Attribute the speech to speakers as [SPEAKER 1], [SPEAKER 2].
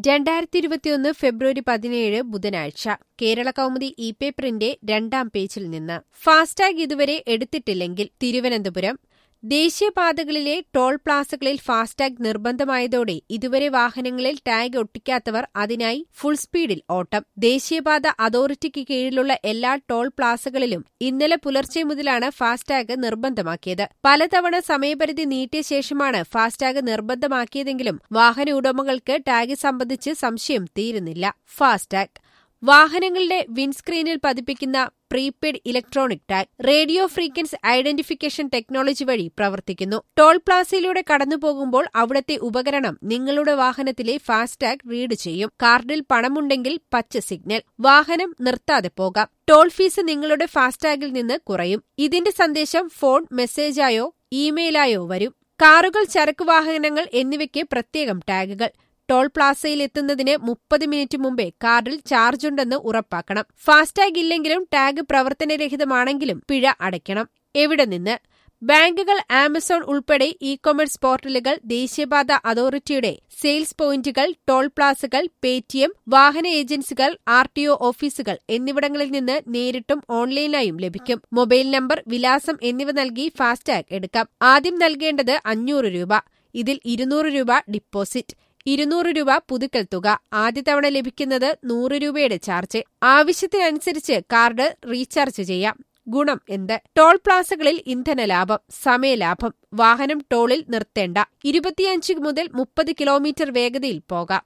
[SPEAKER 1] രണ്ടായിരത്തി ഇരുപത്തിയൊന്ന് ഫെബ്രുവരി പതിനേഴ് ബുധനാഴ്ച കേരള കൗമുദി ഇ പേപ്പറിന്റെ രണ്ടാം പേജിൽ നിന്ന് ഫാസ്ടാഗ് ഇതുവരെ എടുത്തിട്ടില്ലെങ്കിൽ തിരുവനന്തപുരം ദേശീയപാതകളിലെ ടോൾ പ്ലാസകളിൽ ഫാസ്ടാഗ് നിർബന്ധമായതോടെ ഇതുവരെ വാഹനങ്ങളിൽ ടാഗ് ഒട്ടിക്കാത്തവർ അതിനായി ഫുൾ സ്പീഡിൽ ഓട്ടം ദേശീയപാത അതോറിറ്റിക്ക് കീഴിലുള്ള എല്ലാ ടോൾ പ്ലാസകളിലും ഇന്നലെ പുലർച്ചെ മുതലാണ് ഫാസ്ടാഗ് നിർബന്ധമാക്കിയത് പലതവണ സമയപരിധി നീട്ടിയ ശേഷമാണ് ഫാസ്ടാഗ് നിർബന്ധമാക്കിയതെങ്കിലും വാഹന ഉടമകൾക്ക് ടാഗ് സംബന്ധിച്ച് സംശയം തീരുന്നില്ല ഫാസ്ടാഗ് വാഹനങ്ങളുടെ വിൻസ്ക്രീനിൽ പതിപ്പിക്കുന്ന prepaid electronic tag radio frequency identification technology വഴി പ്രവർത്തിക്കുന്നു ടോൾ പ്ലാസയിലൂടെ കടന്നുപോകുമ്പോൾ അവിടത്തെ ഉപകരണം നിങ്ങളുടെ വാഹനത്തിലെ ഫാസ്ടാഗ് റീഡ് ചെയ്യും കാർഡിൽ പണമുണ്ടെങ്കിൽ പച്ച സിഗ്നൽ വാഹനം നിർത്താതെ പോകാം ടോൾ ഫീസ് നിങ്ങളുടെ ഫാസ്ടാഗിൽ നിന്ന് കുറയും ഇതിന്റെ സന്ദേശം ഫോൺ മെസ്സേജായോ ഇമെയിലായോ വരും കാറുകൾ ചരക്ക് വാഹനങ്ങൾ എന്നിവയ്ക്ക് പ്രത്യേകം ടാഗുകൾ ടോൾ പ്ലാസയിൽ എത്തുന്നതിന് മുപ്പത് മിനിറ്റ് മുമ്പേ കാർഡിൽ ചാർജുണ്ടെന്ന് ഉറപ്പാക്കണം ഫാസ്ടാഗ് ഇല്ലെങ്കിലും ടാഗ് പ്രവർത്തനരഹിതമാണെങ്കിലും പിഴ അടയ്ക്കണം എവിടെ നിന്ന് ബാങ്കുകൾ ആമസോൺ ഉൾപ്പെടെ ഇ കൊമേഴ്സ് പോർട്ടലുകൾ ദേശീയപാത അതോറിറ്റിയുടെ സെയിൽസ് പോയിന്റുകൾ ടോൾ പ്ലാസകൾ പേടിഎം വാഹന ഏജൻസികൾ ആർ ടി ഒ ഓഫീസുകൾ എന്നിവിടങ്ങളിൽ നിന്ന് നേരിട്ടും ഓൺലൈനായും ലഭിക്കും മൊബൈൽ നമ്പർ വിലാസം എന്നിവ നൽകി ഫാസ്ടാഗ് എടുക്കാം ആദ്യം നൽകേണ്ടത് അഞ്ഞൂറ് രൂപ ഇതിൽ ഇരുന്നൂറ് രൂപ ഡിപ്പോസിറ്റ് ഇരുന്നൂറ് രൂപ പുതുക്കൽ തുക ആദ്യ തവണ ലഭിക്കുന്നത് നൂറ് രൂപയുടെ ചാർജ് ആവശ്യത്തിനനുസരിച്ച് കാർഡ് റീചാർജ് ചെയ്യാം ഗുണം എന്ത് ടോൾ പ്ലാസകളിൽ ഇന്ധന ലാഭം സമയലാഭം വാഹനം ടോളിൽ നിർത്തേണ്ട ഇരുപത്തിയഞ്ച് മുതൽ മുപ്പത് കിലോമീറ്റർ വേഗതയിൽ പോകാം